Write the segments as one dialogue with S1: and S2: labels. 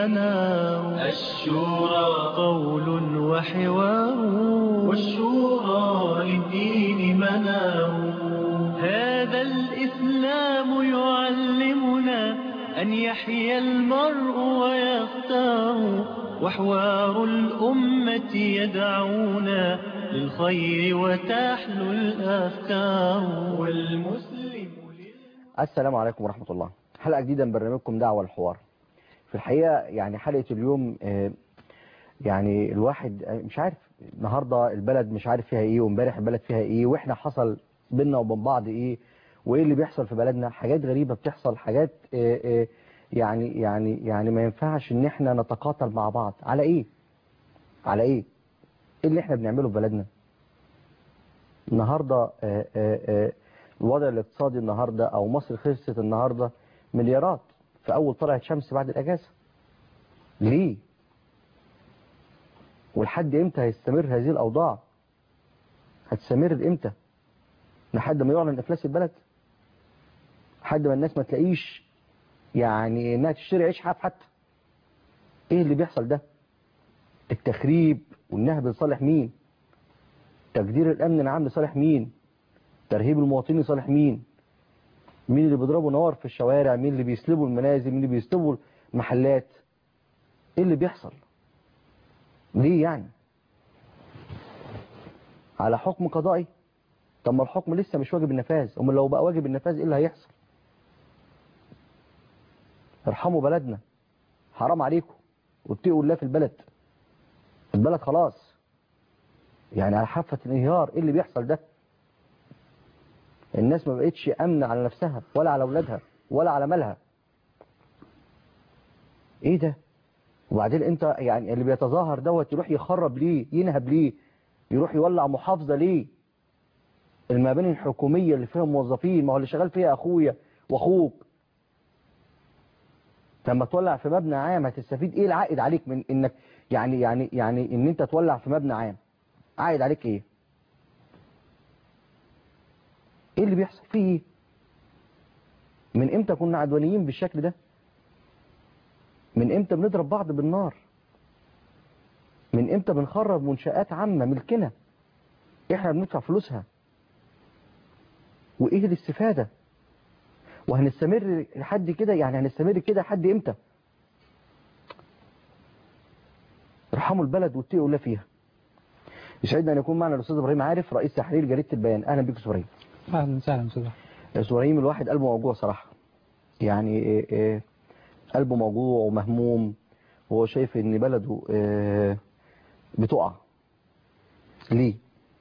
S1: منار
S2: الشورى
S1: قول وحوار
S2: والشورى للدين منار
S1: هذا الإسلام يعلمنا أن يحيا المرء ويختار وحوار الأمة يدعونا للخير وتحلو الأفكار والمسلم
S3: السلام عليكم ورحمة الله حلقة جديدة من برنامجكم دعوة الحوار في الحقيقة يعني حلقة اليوم آه، يعني الواحد آه، مش عارف النهاردة البلد مش عارف فيها ايه وامبارح البلد فيها ايه واحنا حصل بينا وبين بعض ايه وايه اللي بيحصل في بلدنا حاجات غريبة بتحصل حاجات آه، آه، يعني يعني يعني ما ينفعش ان احنا نتقاتل مع بعض على ايه على ايه ايه اللي احنا بنعمله في بلدنا النهاردة آه، آه، آه، الوضع الاقتصادي النهاردة او مصر خسرت النهاردة مليارات في اول طلعة شمس بعد الاجازة ليه ولحد امتى هيستمر هذه الاوضاع هتستمر امتى لحد ما يعلن افلاس البلد لحد ما الناس ما تلاقيش يعني انها تشتري عيش حاف حتى ايه اللي بيحصل ده التخريب والنهب لصالح مين تجدير الامن العام لصالح مين ترهيب المواطنين لصالح مين مين اللي بيضربوا نار في الشوارع مين اللي بيسلبوا المنازل مين اللي بيسلبوا المحلات ايه اللي بيحصل ليه يعني على حكم قضائي طب ما الحكم لسه مش واجب النفاذ امال لو بقى واجب النفاذ ايه اللي هيحصل ارحموا بلدنا حرام عليكم واتقوا الله في البلد البلد خلاص يعني على حافة الانهيار ايه اللي بيحصل ده الناس ما بقتش امنة على نفسها ولا على اولادها ولا على مالها ايه ده وبعدين انت يعني اللي بيتظاهر دوت يروح يخرب ليه ينهب ليه يروح يولع محافظة ليه المباني الحكومية اللي فيها موظفين ما هو اللي شغال فيها اخويا واخوك لما تولع في مبنى عام هتستفيد ايه العائد عليك من انك يعني يعني يعني ان انت تولع في مبنى عام عائد عليك ايه ايه اللي بيحصل فيه ايه من امتى كنا عدوانيين بالشكل ده من امتى بنضرب بعض بالنار من امتى بنخرب منشآت عامة ملكنا احنا بندفع فلوسها وايه الاستفادة وهنستمر لحد كده يعني هنستمر كده لحد امتى ارحموا البلد واتقوا الله فيها يسعدنا ان يكون معنا الاستاذ ابراهيم عارف رئيس تحرير جريده البيان اهلا بك استاذ ابراهيم
S4: اهلا وسهلا استاذ
S3: استاذ ابراهيم الواحد قلبه موجوع صراحه يعني إيه إيه قلبه موجوع ومهموم وهو شايف ان بلده إيه بتقع ليه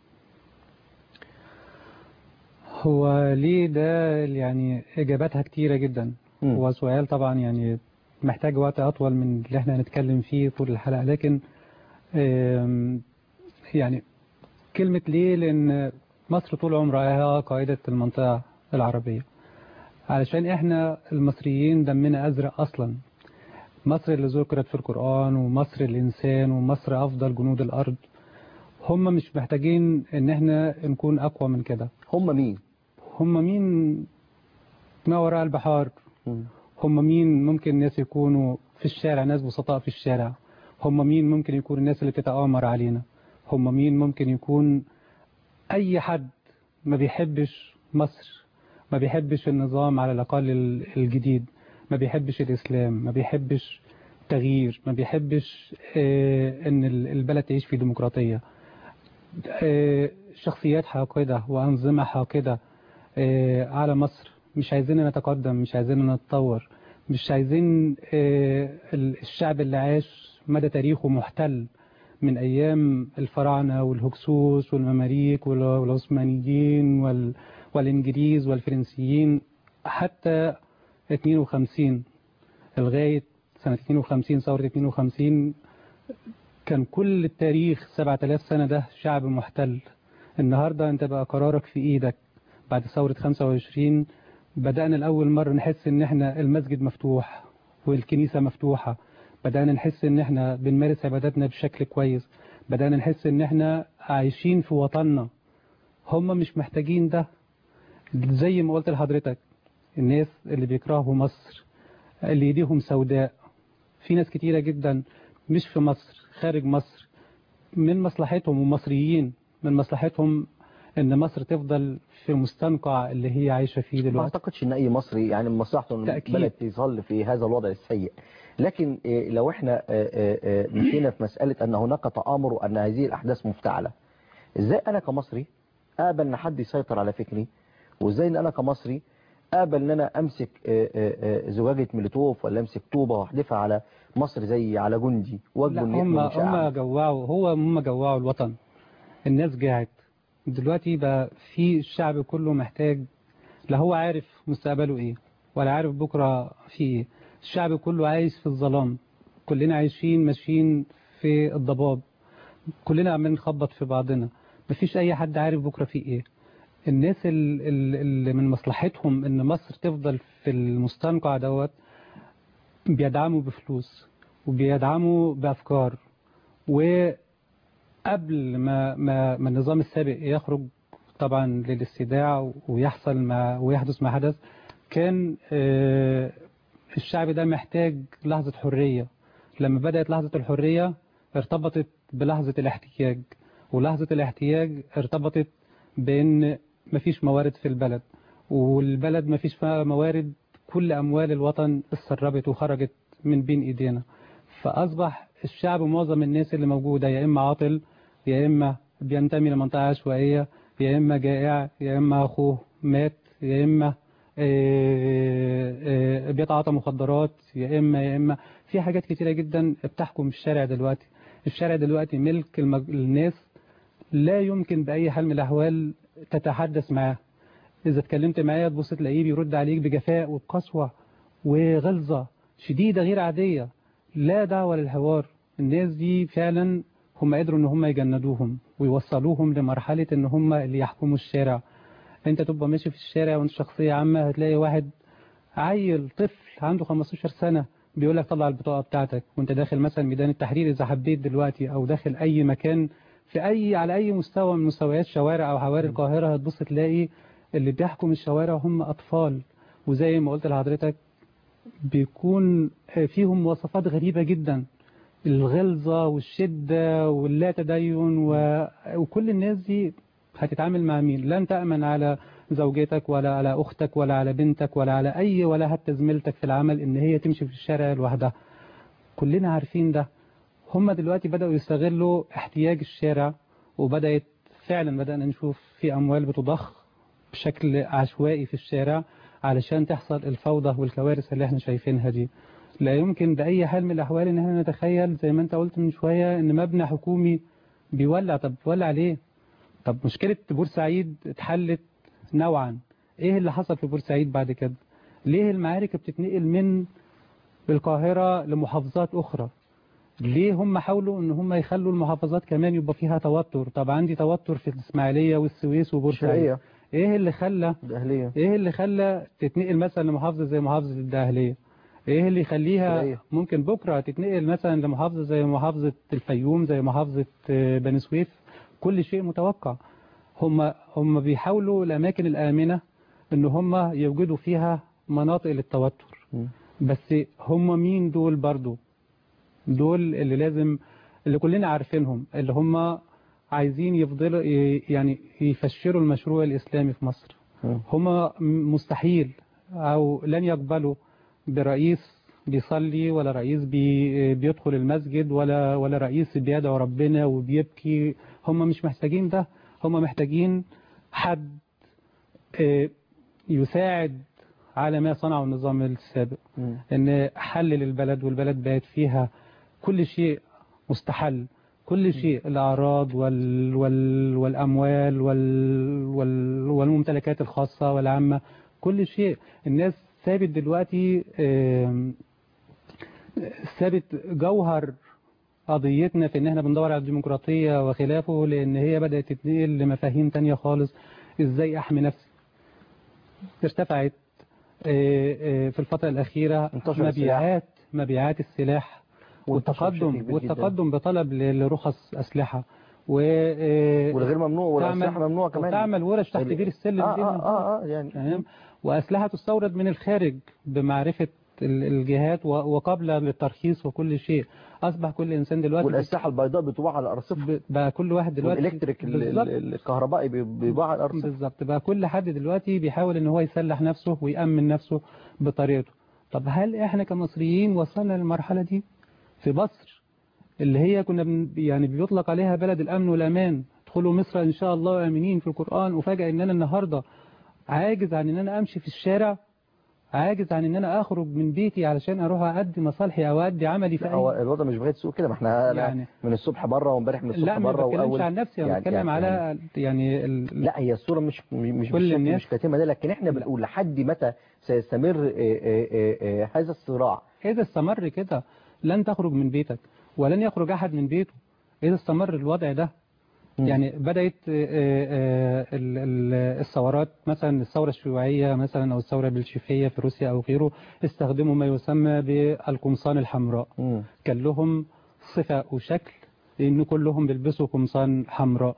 S4: هو ليه ده يعني اجاباتها كتيره جدا
S3: مم.
S4: هو سؤال طبعا يعني محتاج وقت اطول من اللي احنا هنتكلم فيه طول الحلقه لكن آم، يعني كلمه ليه لان مصر طول عمرها قائده المنطقه العربيه علشان احنا المصريين دمنا ازرق اصلا مصر اللي ذكرت في القرآن ومصر الإنسان ومصر أفضل جنود الأرض هم مش محتاجين إن احنا نكون أقوى من كده
S3: هم مين
S4: هم مين ما وراء البحار
S3: مم.
S4: هم مين ممكن ناس يكونوا في الشارع ناس بسطاء في الشارع هم مين ممكن يكون الناس اللي بتتآمر علينا هم مين ممكن يكون أي حد ما بيحبش مصر ما بيحبش النظام على الأقل ال- الجديد ما بيحبش الإسلام ما بيحبش تغيير ما بيحبش آه، إن ال- البلد تعيش في ديمقراطية آه، شخصيات حاقدة وأنظمة حاقدة آه، على مصر مش عايزين نتقدم مش عايزين نتطور مش عايزين آه، ال- الشعب اللي عاش مدى تاريخه محتل من أيام الفراعنة والهكسوس والمماليك وال- والعثمانيين وال- والإنجليز والفرنسيين حتى 52 لغاية سنة 52 ثورة 52 كان كل التاريخ 7000 سنة ده شعب محتل النهاردة انت بقى قرارك في ايدك بعد ثورة 25 بدأنا لأول مرة نحس ان احنا المسجد مفتوح والكنيسة مفتوحة بدأنا نحس ان احنا بنمارس عباداتنا بشكل كويس بدأنا نحس ان احنا عايشين في وطننا هم مش محتاجين ده زي ما قلت لحضرتك الناس اللي بيكرهوا مصر اللي ايديهم سوداء في ناس كتيرة جدا مش في مصر خارج مصر من مصلحتهم ومصريين من مصلحتهم ان مصر تفضل في مستنقع اللي هي عايشة فيه
S3: ما
S4: دلوقتي
S3: اعتقدش ان اي مصري يعني من مصلحته ان
S4: تأكيد.
S3: البلد يظل في هذا الوضع السيء لكن إيه، لو احنا آه، آه، آه، مشينا في مسألة ان هناك تآمر وان هذه الاحداث مفتعلة ازاي انا كمصري اقبل ان حد يسيطر على فكري وازاي ان انا كمصري اقبل ان انا امسك آه، آه، آه، زجاجة ميلوتوف ولا امسك طوبة واحدفها على مصر زي على جندي
S4: لا
S3: واجبه إنه
S4: هم
S3: يحمي
S4: هم
S3: شعبه.
S4: جوعوا هو هم جوعوا الوطن الناس جاعت دلوقتي بقى في الشعب كله محتاج لا هو عارف مستقبله ايه ولا عارف بكرة في ايه الشعب كله عايش في الظلام كلنا عايشين ماشيين في الضباب كلنا عمالين نخبط في بعضنا مفيش اي حد عارف بكرة في ايه الناس ال- ال- اللي من مصلحتهم ان مصر تفضل في المستنقع دوت بيدعموا بفلوس وبيدعموا بأفكار وقبل ما, ما, ما النظام السابق يخرج طبعا للاستداع ويحصل ما ويحدث ما حدث كان آه، الشعب ده محتاج لحظة حرية لما بدأت لحظة الحرية ارتبطت بلحظة الاحتياج ولحظة الاحتياج ارتبطت بأن مفيش موارد في البلد والبلد مفيش فيها موارد كل أموال الوطن اتسربت وخرجت من بين إيدينا فأصبح الشعب معظم الناس اللي موجودة يا إما عاطل يا إما بينتمي لمنطقة عشوائية يا إما جائع يا إما أخوه مات يا إما آه، آه، بيتعاطى مخدرات يا إما يا إما في حاجات كتيرة جدا بتحكم الشارع دلوقتي الشارع دلوقتي ملك المج... الناس لا يمكن بأي حال من الأحوال تتحدث معاه إذا اتكلمت معاه تبص تلاقيه بيرد عليك بجفاء وبقسوة وغلظة شديدة غير عادية لا دعوة للحوار الناس دي فعلا هم قدروا ان هم يجندوهم ويوصلوهم لمرحلة ان هم اللي يحكموا الشارع انت تبقى ماشي في الشارع وانت شخصية عامة هتلاقي واحد عيل طفل عنده 15 سنة بيقول لك طلع البطاقة بتاعتك وانت داخل مثلا ميدان التحرير اذا حبيت دلوقتي او داخل اي مكان في اي على اي مستوى من مستويات شوارع او حواري القاهرة هتبص تلاقي اللي بيحكم الشوارع هم اطفال وزي ما قلت لحضرتك بيكون فيهم مواصفات غريبة جدا الغلظة والشدة واللا تدين و... وكل الناس دي هتتعامل مع مين لن تأمن على زوجتك ولا على أختك ولا على بنتك ولا على أي ولا حتى زميلتك في العمل إن هي تمشي في الشارع لوحدها كلنا عارفين ده هم دلوقتي بدأوا يستغلوا احتياج الشارع وبدأت فعلا بدأنا نشوف في أموال بتضخ بشكل عشوائي في الشارع علشان تحصل الفوضى والكوارث اللي احنا شايفينها دي لا يمكن بأي حال من الأحوال إن احنا نتخيل زي ما أنت قلت من شوية إن مبنى حكومي بيولع طب بيولع ليه؟ طب مشكلة بورسعيد اتحلت نوعا إيه اللي حصل في بورسعيد بعد كده؟ ليه المعارك بتتنقل من القاهرة لمحافظات أخرى؟ ليه هم حاولوا ان هم يخلوا المحافظات كمان يبقى فيها توتر طب عندي توتر في الاسماعيليه والسويس وبورسعيد
S3: شرقية
S4: ايه اللي خلى
S3: الأهلية
S4: ايه اللي خلى تتنقل مثلا لمحافظة زي محافظة الدهلية ايه اللي يخليها
S3: شرقية.
S4: ممكن بكرة تتنقل مثلا لمحافظة زي محافظة الفيوم زي محافظة آه، بني سويف كل شيء متوقع هم هم بيحاولوا الأماكن الآمنة ان هم يوجدوا فيها مناطق للتوتر
S3: مم.
S4: بس هم مين دول برضو دول اللي لازم اللي كلنا عارفينهم اللي هم عايزين يفضلوا ي- يعني يفشروا المشروع الإسلامي في مصر
S3: مم.
S4: هم مستحيل أو لن يقبلوا برئيس بيصلي ولا رئيس بي بيدخل المسجد ولا ولا رئيس بيدعو ربنا وبيبكي هم مش محتاجين ده هم محتاجين حد آه، يساعد على ما صنعه النظام السابق
S3: مم.
S4: ان حلل البلد والبلد بقت فيها كل شيء مستحل كل شيء الأعراض وال وال والأموال وال وال والممتلكات الخاصة والعامة كل شيء الناس ثابت دلوقتي آم، ثابت جوهر قضيتنا في ان احنا بندور على الديمقراطية وخلافه لان هي بدأت تتنقل لمفاهيم تانية خالص ازاي احمي نفسي ارتفعت آه، آه، في الفترة الأخيرة
S3: انتشر
S4: مبيعات مبيعات السلاح
S3: وانتشر بشكل
S4: والتقدم
S3: كبير جداً.
S4: والتقدم بطلب ل- لرخص أسلحة و آه،
S3: والغير ممنوع والأسلحة
S4: تعمل-
S3: ممنوع كمان
S4: وتعمل ورش تحت
S3: ال-
S4: بير السلم
S3: آه
S4: دي من
S3: آه آه, آه يعني
S4: تمام وأسلحة تستورد من الخارج بمعرفة ال- الجهات و- وقابلة للترخيص وكل شيء أصبح كل إنسان دلوقتي
S3: والاسلحه البيضاء بتباع على الارصفه
S4: ب- بقى كل واحد دلوقتي
S3: والالكتريك ال-
S4: بالظبط.
S3: ال- الكهربائي بي- بيباع على الارصفه
S4: بالظبط بقى كل حد دلوقتي بيحاول ان هو يسلح نفسه ويأمن نفسه بطريقته طب هل احنا كمصريين وصلنا للمرحلة دي في مصر اللي هي كنا بن يعني بيطلق عليها بلد الامن والامان ادخلوا مصر ان شاء الله امنين في القرآن وفجأة ان انا النهاردة عاجز عن ان انا امشي في الشارع عاجز عن ان انا اخرج من بيتي علشان اروح اادي مصالحي او ادي عملي في
S3: لا، هو
S4: اي
S3: الوضع مش بغايه سوء كده ما احنا أنا
S4: يعني-
S3: من الصبح بره وامبارح من الصبح
S4: لا ما
S3: بره
S4: بتكلمش
S3: واول
S4: عن نفسي انا
S3: يعني-
S4: بتكلم
S3: يعني-
S4: على يعني ال-
S3: لا هي الصورة مش مش
S4: كل
S3: بالشكل
S4: الناس-
S3: مش كاتمة ده لكن احنا بنقول لحد متى سيستمر آه، آه، آه، آه، هذا الصراع
S4: إذا استمر كده لن تخرج من بيتك ولن يخرج أحد من بيته إذا استمر الوضع ده
S3: مم.
S4: يعني بدأت آه، آه، ال- ال- الثورات مثلا الثورة الشيوعية مثلا أو الثورة البلشفية في روسيا أو غيره استخدموا ما يسمى بالقمصان الحمراء
S3: مم.
S4: كان لهم صفة وشكل لأن كلهم بيلبسوا قمصان حمراء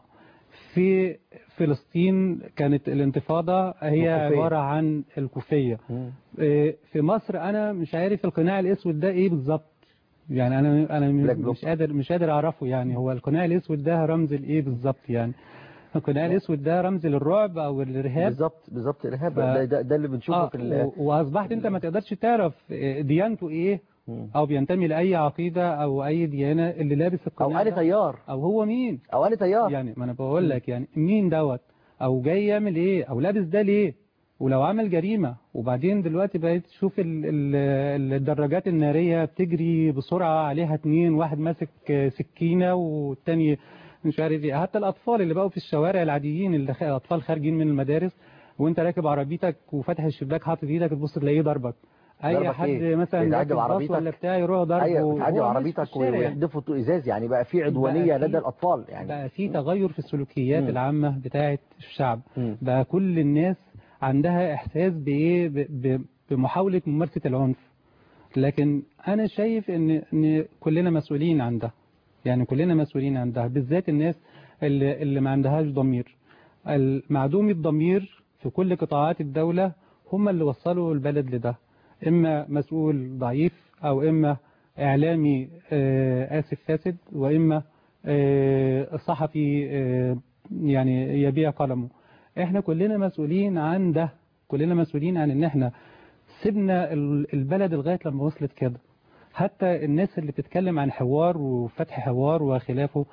S4: في فلسطين كانت الانتفاضة هي
S3: الكوفية.
S4: عبارة عن الكوفية
S3: مم.
S4: إيه، في مصر انا مش عارف القناع الاسود ده ايه بالظبط يعني انا انا
S3: Black bloc.
S4: مش قادر مش قادر اعرفه يعني هو القناع الاسود ده رمز لايه بالظبط يعني القناع الاسود ده رمز للرعب او الارهاب
S3: بالظبط بالظبط الارهاب
S4: ف-
S3: ده, ده, ده اللي بنشوفه
S4: اه
S3: في ال-
S4: و- واصبحت انت ما تقدرش تعرف إيه، ديانته ايه
S3: مم.
S4: او بينتمي لاي عقيده او اي ديانه اللي لابس
S3: او
S4: القناع
S3: انا
S4: ده،
S3: طيار
S4: او هو مين
S3: او انا طيار
S4: يعني ما انا بقول لك يعني مين دوت او جاي يعمل ايه او لابس ده ليه ولو عمل جريمة وبعدين دلوقتي بقيت تشوف ال- ال- الدراجات النارية بتجري بسرعة عليها اتنين واحد ماسك سكينة والتاني مش عارف ايه حتى الأطفال اللي بقوا في الشوارع العاديين اللي خ- أطفال خارجين من المدارس وانت راكب عربيتك وفاتح الشباك حاطط ايدك تبص تلاقيه ضربك اي
S3: ضربك
S4: حد
S3: إيه؟
S4: مثلا
S3: يتعدى
S4: راكب باص
S3: بعربيتك؟
S4: ولا بتاع يروح ضربه
S3: ايوه بتعدي
S4: وهو ماشي في
S3: عربيتك
S4: الشارع يعني.
S3: ويحدفوا طوق ازاز يعني بقى في عدوانيه
S4: بقى في-
S3: لدى الاطفال يعني
S4: بقى في تغير في السلوكيات
S3: مم.
S4: العامة بتاعة الشعب
S3: مم.
S4: بقى كل الناس عندها إحساس بإيه ب- ب- بمحاولة ممارسة العنف لكن أنا شايف إن إن كلنا مسؤولين عن ده يعني كلنا مسؤولين عن ده بالذات الناس اللي, اللي ما عندهاش ضمير معدومي الضمير في كل قطاعات الدولة هم اللي وصلوا البلد لده إما مسؤول ضعيف أو إما إعلامي آه، آسف فاسد وإما آه، صحفي آه، يعني يبيع قلمه احنا كلنا مسؤولين عن ده كلنا مسؤولين عن ان احنا سيبنا ال- البلد لغاية لما وصلت كده حتى الناس اللي بتتكلم عن حوار وفتح حوار وخلافه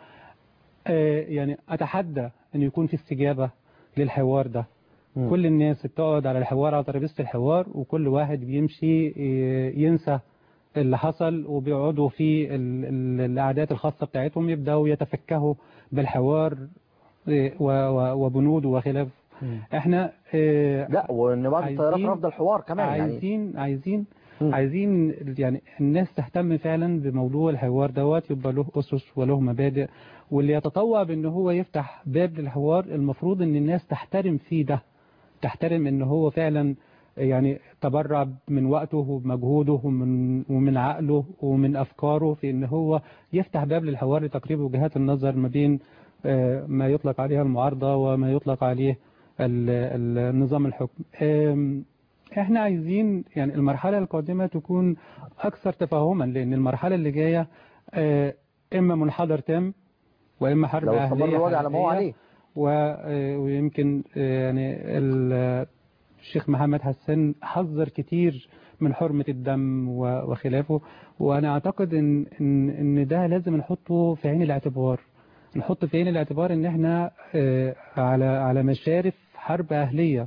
S4: آه، يعني اتحدى ان يكون في استجابة للحوار ده
S3: مم.
S4: كل الناس بتقعد على الحوار على ترابيزة الحوار وكل واحد بيمشي آه، ينسى اللي حصل وبيقعدوا في ال- ال- القعدات الخاصة بتاعتهم يبدأوا يتفكهوا بالحوار آه، و- و- وبنوده وخلاف
S3: مم.
S4: احنا آه،
S3: لا وان بعض الطيارات
S4: عايزين-
S3: رافضه الحوار كمان يعني
S4: عايزين عايزين
S3: مم.
S4: عايزين يعني الناس تهتم فعلا بموضوع الحوار دوت يبقى له أسس وله مبادئ واللي يتطوع بأن هو يفتح باب للحوار المفروض أن الناس تحترم فيه ده تحترم أن هو فعلا يعني تبرع من وقته ومجهوده ومن, ومن عقله ومن أفكاره في أن هو يفتح باب للحوار لتقريب وجهات النظر ما بين آه، ما يطلق عليها المعارضة وما يطلق عليه ال- ال- النظام الحكم آم، احنا عايزين يعني المرحلة القادمة تكون أكثر تفاهما لأن المرحلة اللي جاية آه، إما منحدر تام وإما حرب
S3: لو استمر
S4: أهلية
S3: الوضع على ما هو
S4: حقيقية.
S3: عليه
S4: و- آه، ويمكن آه، يعني ال- الشيخ محمد حسان حذر كتير من حرمة الدم و- وخلافه وأنا أعتقد إن, إن, إن ده لازم نحطه في عين الاعتبار نحط في عين الاعتبار إن إحنا آه، على على مشارف حرب أهلية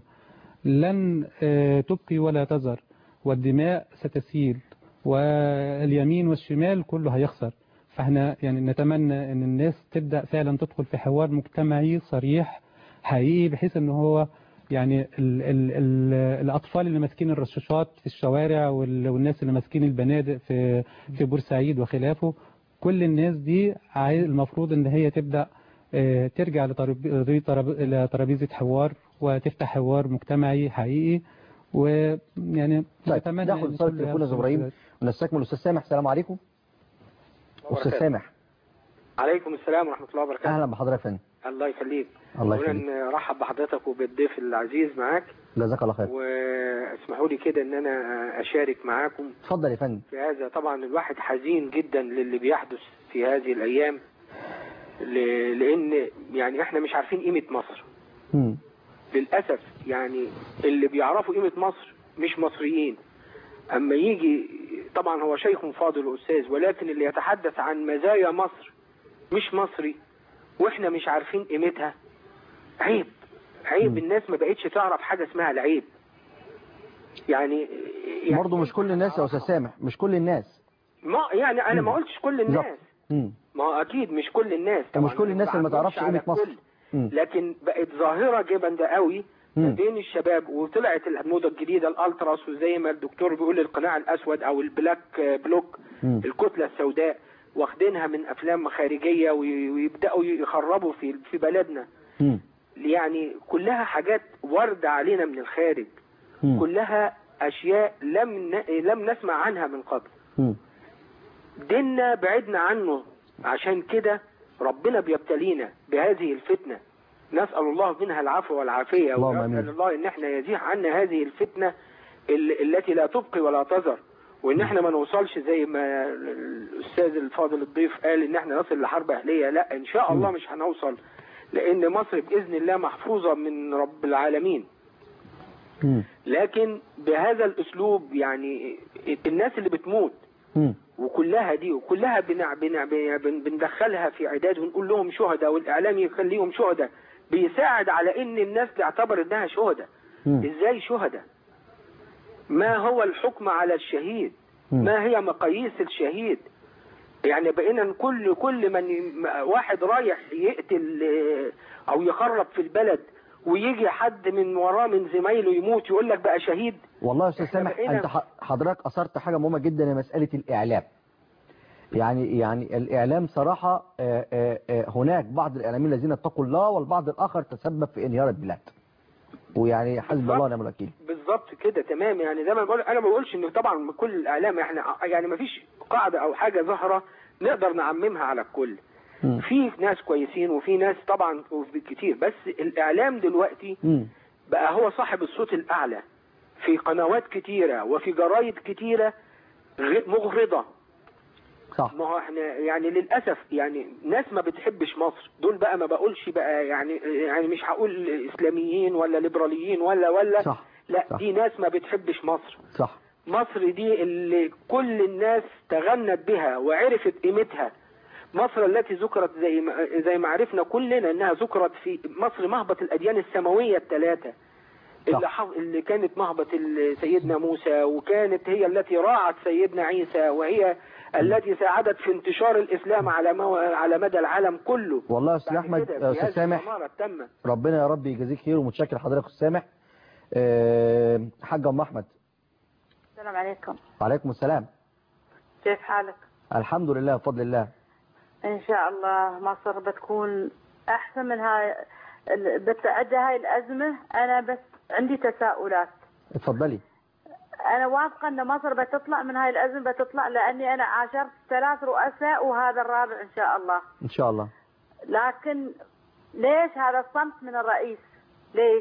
S4: لن آه، تبقي ولا تذر والدماء ستسيل واليمين والشمال كله هيخسر فاحنا يعني نتمنى ان الناس تبدأ فعلا تدخل في حوار مجتمعي صريح حقيقي بحيث ان هو يعني ال ال ال الأطفال اللي ماسكين الرشاشات في الشوارع وال- والناس اللي ماسكين البنادق في في بورسعيد وخلافه كل الناس دي عاي- المفروض ان هي تبدأ آه، ترجع لتراب- لتراب- لترابيزة حوار وتفتح حوار مجتمعي حقيقي ويعني
S3: طيب
S4: نتمنى
S3: ناخد
S4: إن
S3: اتصال
S4: كل
S3: تليفون يا
S4: يحصل
S3: ابراهيم
S4: كده.
S3: ونستكمل استاذ سامح السلام عليكم استاذ
S5: وبركاته.
S3: سامح
S5: عليكم السلام ورحمة الله وبركاته
S3: اهلا بحضرتك يا فندم
S5: الله يخليك
S3: الله
S5: اولا
S3: يخليك
S5: رحب بحضرتك وبالضيف العزيز معاك
S3: جزاك الله خير
S5: واسمحوا لي كده ان انا اشارك معاكم
S3: اتفضل يا فندم
S5: في هذا طبعا الواحد حزين جدا للي بيحدث في هذه الايام ل- لان يعني احنا مش عارفين قيمه مصر
S3: مم.
S5: للاسف يعني اللي بيعرفوا قيمه مصر مش مصريين اما يجي طبعا هو شيخ فاضل واستاذ ولكن اللي يتحدث عن مزايا مصر مش مصري واحنا مش عارفين قيمتها عيب عيب
S3: مم.
S5: الناس ما بقتش تعرف حاجه اسمها العيب يعني, يعني
S3: برضه مش كل الناس يا استاذ سامح مش كل الناس
S5: ما يعني انا ما
S3: مم.
S5: قلتش كل
S3: بالظبط.
S5: الناس
S3: مم.
S5: ما هو اكيد مش كل الناس طبعا
S3: مش كل الناس اللي ما تعرفش
S5: بعممش
S3: قيمة
S5: على
S3: مصر.
S5: الكل.
S3: مم.
S5: لكن بقت ظاهره جامده قوي ما
S3: مم.
S5: بين الشباب وطلعت الموضه الجديده الالتراس وزي ما الدكتور بيقول القناع الاسود او البلاك بلوك
S3: مم.
S5: الكتله السوداء واخدينها من افلام خارجيه وي- ويبداوا يخربوا في في بلدنا
S3: مم.
S5: يعني كلها حاجات وارده علينا من الخارج
S3: مم.
S5: كلها اشياء لم ن- لم نسمع عنها من قبل
S3: مم.
S5: ديننا بعدنا عنه عشان كده ربنا بيبتلينا بهذه الفتنة نسأل الله منها العفو والعافية
S3: اللهم
S5: ونسأل
S3: آمين.
S5: الله ان احنا يزيح عنا هذه الفتنة ال- التي لا تبقي ولا تذر وان احنا ما نوصلش زي ما الاستاذ الفاضل الضيف قال ان احنا نصل لحرب اهلية لا ان شاء الله مش هنوصل لان مصر باذن الله محفوظة من رب العالمين
S3: مم.
S5: لكن بهذا الاسلوب يعني الناس اللي بتموت
S3: مم.
S5: وكلها دي وكلها بنع بنع بن- بندخلها في عداد ونقول لهم شهداء والاعلام يخليهم شهداء بيساعد على ان الناس تعتبر انها شهداء
S3: مم.
S5: ازاي شهداء ما هو الحكم على الشهيد
S3: مم.
S5: ما هي مقاييس الشهيد يعني بقينا كل كل من واحد رايح يقتل آه، او يخرب في البلد ويجي حد من وراه من زمايله يموت يقول لك بقى شهيد
S3: والله يا استاذ
S5: إحنا
S3: سامح
S5: بقينا-
S3: انت ح- حضرتك اثرت حاجه مهمه جدا هي مساله الاعلام يعني يعني الاعلام صراحه آه، آه، آه، هناك بعض الاعلاميين الذين اتقوا الله والبعض الاخر تسبب في انهيار البلاد ويعني حسب الله ونعم الوكيل
S5: بالظبط كده تمام يعني زي ما بقول انا ما بقولش ان طبعا كل الاعلام احنا يعني ما فيش قاعده او حاجه ظاهره نقدر نعممها على الكل
S3: مم.
S5: في ناس كويسين وفي ناس طبعا كتير بس الاعلام دلوقتي
S3: مم.
S5: بقى هو صاحب الصوت الاعلى في قنوات كتيره وفي جرايد كتيره غ- مغرضه
S3: صح
S5: ما هو احنا يعني للاسف يعني ناس ما بتحبش مصر دول بقى ما بقولش بقى يعني يعني مش هقول اسلاميين ولا ليبراليين ولا ولا
S3: صح
S5: لا
S3: صح.
S5: دي ناس ما بتحبش مصر
S3: صح
S5: مصر دي اللي كل الناس تغنت بها وعرفت قيمتها مصر التي ذكرت زي ما زي ما عرفنا كلنا انها ذكرت في مصر مهبط الاديان السماويه الثلاثه اللي, حف... اللي كانت مهبط ال- سيدنا موسى وكانت هي التي راعت سيدنا عيسى وهي التي ساعدت في انتشار الاسلام على مو... على مدى العالم كله
S3: والله يا استاذ
S5: بعد
S3: احمد
S5: كده
S3: يا
S5: في
S3: استاذ
S5: هذه
S3: سامح
S5: الأمارة التامة.
S3: ربنا يا رب يجازيك خير ومتشكر حضرتك يا استاذ سامح آه، حاج ام احمد
S6: السلام عليكم
S3: وعليكم السلام
S6: كيف حالك
S3: الحمد لله بفضل الله
S6: ان شاء الله مصر بتكون احسن من هاي ال- بتعدي هاي الازمه انا بس عندي تساؤلات
S3: اتفضلي
S6: انا واثقه ان مصر بتطلع من هاي الازمه بتطلع لاني انا عاشرت ثلاث رؤساء وهذا الرابع ان شاء الله
S3: ان شاء الله
S6: لكن ليش هذا الصمت من الرئيس ليش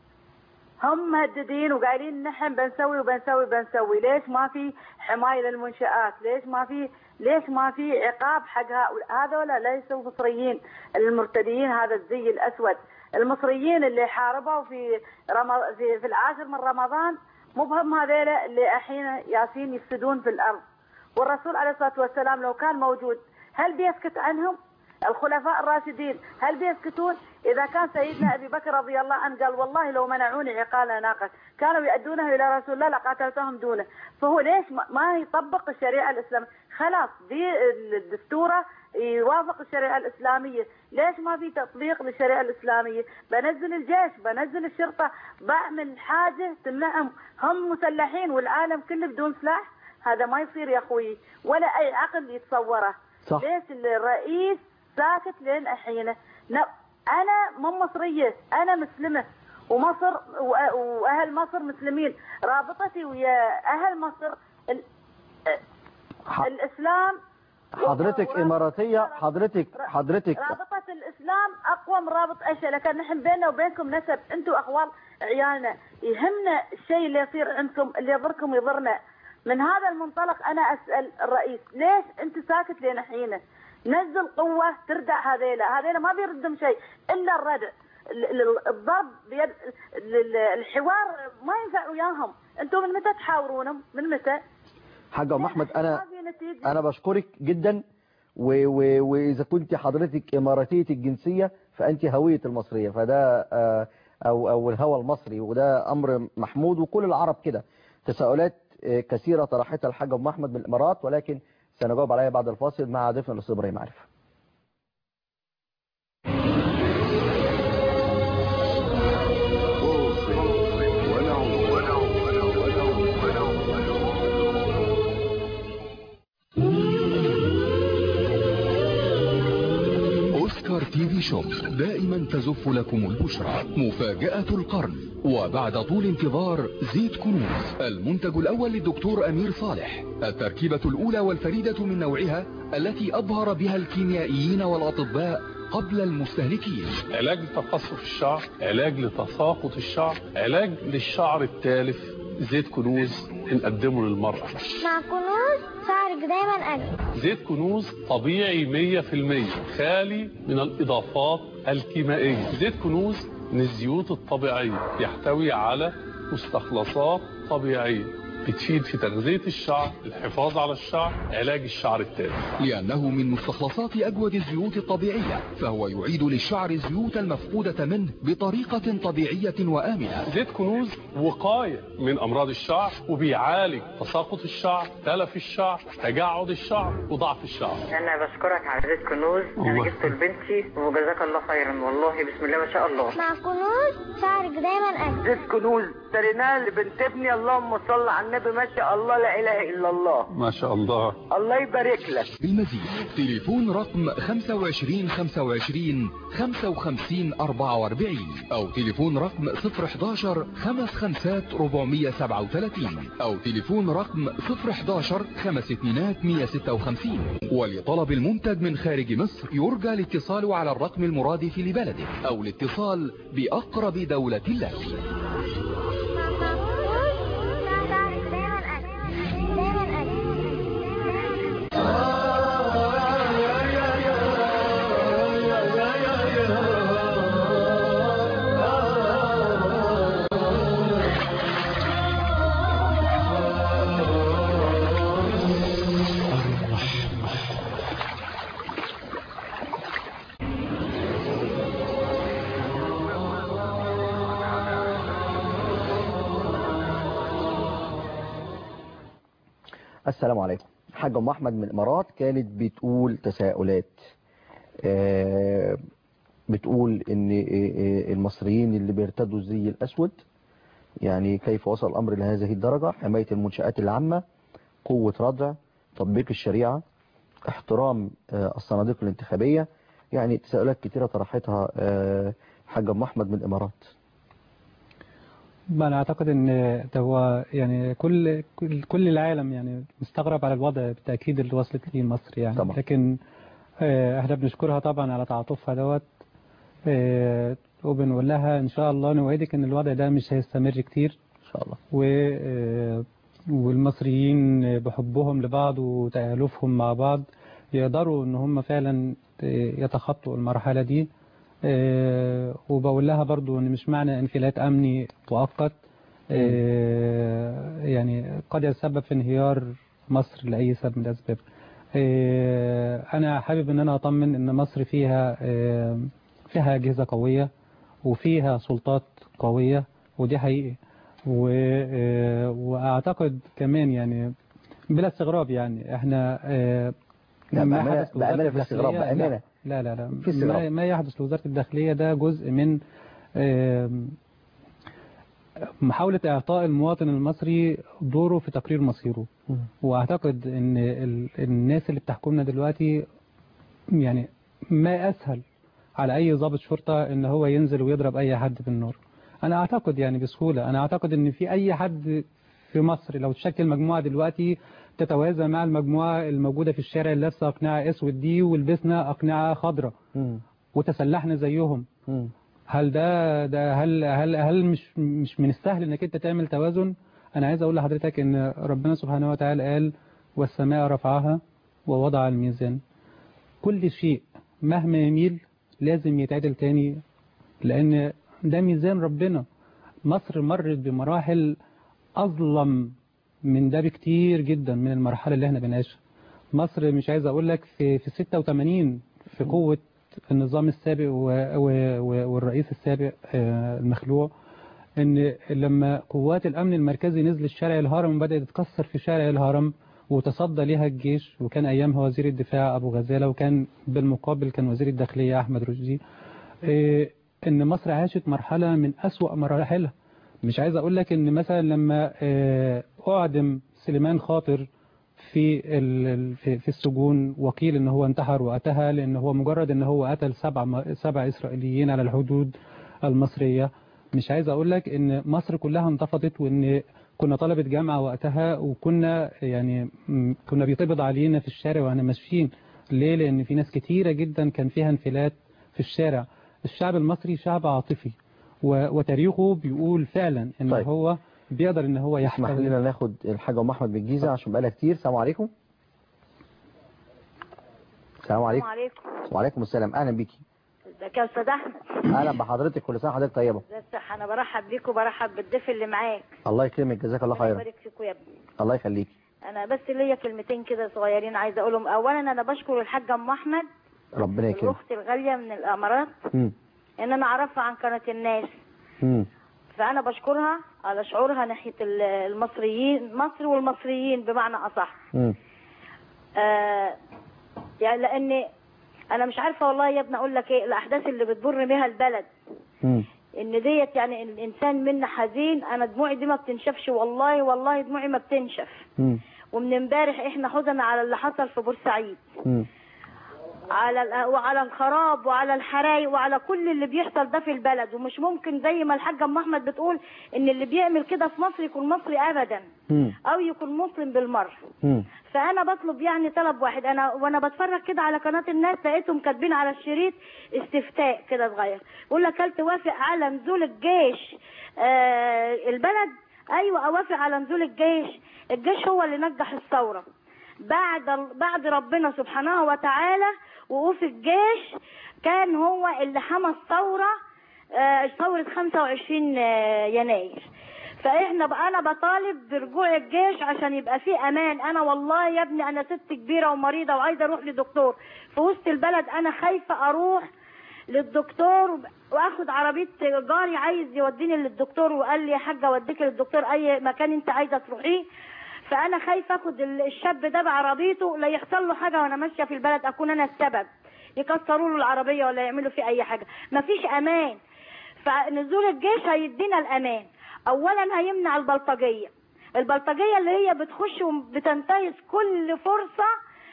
S6: هم مهددين وقايلين نحن بنسوي وبنسوي بنسوي ليش ما في حماية للمنشآت ليش ما في ليش ما في عقاب حق هؤلاء هذول ليسوا مصريين المرتدين هذا الزي الأسود المصريين اللي حاربوا في رمض... في, في العاشر من رمضان مو بهم هذيل اللي الحين ياسين يفسدون في الأرض والرسول عليه الصلاة والسلام لو كان موجود هل بيسكت عنهم الخلفاء الراشدين هل بيسكتون إذا كان سيدنا أبي بكر رضي الله عنه قال والله لو منعوني عقال ناقة كانوا يؤدونه إلى رسول الله لقاتلتهم دونه فهو ليش ما- ما يطبق الشريعة الإسلامية خلاص دي الدستورة يوافق الشريعة الإسلامية ليش ما في تطبيق للشريعة الإسلامية بنزل الجيش بنزل الشرطة بعمل حاجة تمنعهم هم مسلحين والعالم كله بدون سلاح هذا ما يصير يا أخوي ولا أي عقل يتصوره
S3: صح.
S6: ليش الرئيس ساكت لين الحين ن- انا مو مصريه انا مسلمه ومصر وأ- واهل مصر مسلمين رابطتي ويا اهل مصر ال-
S3: ح-
S6: الاسلام
S3: حضرتك
S6: ورابطة-
S3: اماراتيه حضرتك حضرتك
S6: رابطه الاسلام الاسلام اقوى من رابط اشياء لكن نحن بيننا وبينكم نسب انتم اخوال عيالنا يهمنا الشيء اللي يصير عندكم اللي يضركم يضرنا من هذا المنطلق انا اسال الرئيس ليش انت ساكت لين حينه نزل قوه تردع هذيلا هذيلا ما بيردهم شيء الا الردع ال- ال- الضرب بيد ال- ال- الحوار ما ينفع وياهم انتم من متى تحاورونهم من متى
S3: حاجة ام احمد انا
S6: ما في نتيجة.
S3: انا بشكرك جدا و- و- واذا كنت حضرتك اماراتيه الجنسيه فانت هويه المصريه فده آه، او او الهوى المصري وده امر محمود وكل العرب كده تساؤلات آه، كثيره طرحتها الحاجه ام احمد من الامارات ولكن سنجاوب عليها بعد الفاصل مع ضيفنا الاستاذ ابراهيم عارف
S7: أوسكار تي في شوب دائما تزف لكم البشرى مفاجأة القرن وبعد طول انتظار زيت كنوز المنتج الأول للدكتور أمير صالح التركيبة الأولى والفريدة من نوعها التي أبهر بها الكيميائيين والأطباء قبل المستهلكين
S8: علاج لتقصف الشعر علاج لتساقط الشعر علاج للشعر التالف زيت كنوز بنقدمه للمرأة
S9: مع كنوز شعرك دايما أجمل
S8: زيت كنوز طبيعي 100% خالي من الإضافات الكيميائية زيت كنوز من الزيوت الطبيعية يحتوي على مستخلصات طبيعية بتفيد في تغذية الشعر الحفاظ على الشعر علاج الشعر التالف
S7: لأنه من مستخلصات أجود الزيوت الطبيعية فهو يعيد للشعر الزيوت المفقودة منه بطريقة طبيعية وآمنة
S8: زيت كنوز وقاية من أمراض الشعر وبيعالج تساقط الشعر تلف الشعر تجعد الشعر وضعف الشعر
S10: انا بشكرك على زيت كنوز انا
S8: الله.
S10: جبته لبنتي وجزاك الله خيرا والله بسم الله ما شاء الله
S9: مع كنوز شعرك دايما أجمل
S10: زيت كنوز اشتريناه لبنت ابني اللهم صل على النبي ما شاء الله لا اله الا الله
S8: ما شاء الله
S10: الله يبارك لك
S7: بالمزيد تليفون رقم 25 25 55 44 أو تليفون رقم 011 55 437 أو تليفون رقم 011 52 156 ولطلب المنتج من خارج مصر يرجى الاتصال على الرقم المرادف لبلده أو الاتصال بأقرب دولة لك
S9: مع كنوز شعرك دايما أجمل دايما أجمل
S3: السلام عليكم حاجة ام احمد من الامارات كانت بتقول تساؤلات آه، بتقول ان آه، آه، المصريين اللي بيرتدوا الزي الاسود يعني كيف وصل الامر لهذه الدرجة حماية المنشآت العامة قوة ردع تطبيق الشريعة احترام آه، الصناديق الانتخابية يعني تساؤلات كتيرة طرحتها آه، حاجة ام احمد من الامارات
S4: انا اعتقد ان ده هو يعني كل كل كل العالم يعني مستغرب على الوضع بالتاكيد اللي وصلت ليه مصر يعني
S3: طبعا.
S4: لكن آه، احنا بنشكرها طبعا على تعاطفها دوت آه، وبنقول لها ان شاء الله نوعدك ان الوضع ده مش هيستمر كتير
S3: ان شاء الله
S4: و آه، والمصريين بحبهم لبعض وتآلفهم مع بعض يقدروا ان هم فعلا يتخطوا المرحلة دي آه، وبقول لها برضو ان مش معنى انفلات امني مؤقت آه، يعني قد يتسبب في انهيار مصر لاي سبب من الاسباب آه، انا حابب ان انا اطمن ان مصر فيها آه، فيها اجهزه قويه وفيها سلطات قويه ودي حقيقي و- آه، واعتقد كمان يعني بلا استغراب يعني احنا آه،
S3: لا،
S4: ما
S3: بأمانة-
S4: حدث لوزارة
S3: بأمانة في استغراب،
S4: الداخلية-
S3: بأمانة.
S4: لا لا لا
S3: في استغراب.
S4: ما, ما يحدث لوزارة الداخلية ده جزء من آم، محاولة إعطاء المواطن المصري دوره في تقرير مصيره وأعتقد أن ال- الناس اللي بتحكمنا دلوقتي يعني ما أسهل على أي ضابط شرطة أن هو ينزل ويضرب أي حد بالنار أنا أعتقد يعني بسهولة أنا أعتقد أن في أي حد في مصر لو تشكل مجموعة دلوقتي تتوازى مع المجموعة الموجودة في الشارع اللي لابسة أقنعة أسود دي ولبسنا أقنعة خضراء وتسلحنا زيهم
S3: مم.
S4: هل ده ده هل هل هل مش مش من السهل انك انت تعمل توازن انا عايز اقول لحضرتك ان ربنا سبحانه وتعالى قال والسماء رفعها ووضع الميزان كل شيء مهما يميل لازم يتعدل تاني لان ده ميزان ربنا مصر مرت بمراحل اظلم من ده بكتير جدا من المرحله اللي احنا بنعيشها مصر مش عايز اقول لك في في 86 في قوه النظام السابق و- و- و- والرئيس السابق آه، المخلوع ان لما قوات الامن المركزي نزلت شارع الهرم وبدات تتكسر في شارع الهرم وتصدى ليها الجيش وكان ايامها وزير الدفاع ابو غزاله وكان بالمقابل كان وزير الداخليه احمد رشدي آه، ان مصر عاشت مرحله من اسوا مراحلها مش عايز اقول لك ان مثلا لما آه، اعدم سليمان خاطر في ال- ال- في في السجون وقيل ان هو انتحر وقتها لان هو مجرد ان هو قتل سبع م- سبع اسرائيليين على الحدود المصريه مش عايز اقول لك ان مصر كلها انتفضت وان كنا طلبة جامعة وقتها وكنا يعني م- كنا بيتقبض علينا في الشارع واحنا ماشيين ليه لان في ناس كتيرة جدا كان فيها انفلات في الشارع الشعب المصري شعب عاطفي و- وتاريخه بيقول فعلا ان
S3: طيب.
S4: هو بيقدر ان هو
S3: اسمح
S4: يحفظ
S3: لنا ناخد الحاجة ام احمد بالجيزة عشان بقالها كتير السلام عليكم السلام عليكم
S11: عليكم
S3: وعليكم السلام اهلا بيكي
S11: ازيك يا استاذ احمد
S3: اهلا بحضرتك كل سنه وحضرتك طيبه
S11: ازي الصحة انا برحب بيك وبرحب بالضيف اللي معاك
S3: الله يكرمك جزاك الله
S11: الله
S3: خيرا
S11: يبارك فيكم يا ابني
S3: الله يخليك
S11: انا بس ليا كلمتين كده صغيرين عايزه اقولهم اولا انا بشكر الحاجه ام احمد
S3: ربنا يكرمك
S11: الاخت الغاليه من الامارات
S3: مم.
S11: ان انا اعرفها عن قناه الناس
S3: مم.
S11: فانا بشكرها على شعورها ناحيه ال- المصريين مصر والمصريين بمعنى اصح
S3: مم.
S11: آه يعني لان انا مش عارفه والله يا ابني اقول لك ايه الاحداث اللي بتمر بيها البلد
S3: مم.
S11: ان ديت يعني الانسان منا حزين انا دموعي دي ما بتنشفش والله والله دموعي ما بتنشف
S3: مم.
S11: ومن امبارح احنا حزن على اللي حصل في بورسعيد
S3: مم.
S11: على ال- وعلى الخراب وعلى الحرايق وعلى كل اللي بيحصل ده في البلد ومش ممكن زي ما الحاجه ام احمد بتقول ان اللي بيعمل كده في مصر يكون مصري ابدا
S3: مم.
S11: او يكون مسلم بالمره
S3: مم.
S11: فانا بطلب يعني طلب واحد انا وانا بتفرج كده على قناه الناس لقيتهم كاتبين على الشريط استفتاء كده صغير بيقول لك هل توافق على نزول الجيش آه البلد ايوه اوافق على نزول الجيش الجيش هو اللي نجح الثوره بعد بعد ربنا سبحانه وتعالى وقوف الجيش كان هو اللي حمى الثوره آه، ثوره 25 آه، يناير فاحنا بقى انا بطالب برجوع الجيش عشان يبقى فيه امان انا والله يا ابني انا ست كبيره ومريضه وعايزه اروح لدكتور في وسط البلد انا خايفه اروح للدكتور واخد عربيه جاري عايز يوديني للدكتور وقال لي يا حاجه اوديك للدكتور اي مكان انت عايزه تروحيه فانا خايفه اخد ال- الشاب ده بعربيته لا يحصل له حاجه وانا ماشيه في البلد اكون انا السبب يكسروا له العربيه ولا يعملوا فيه اي حاجه مفيش امان فنزول الجيش هيدينا الامان اولا هيمنع البلطجيه البلطجيه اللي هي بتخش وبتنتهز كل فرصه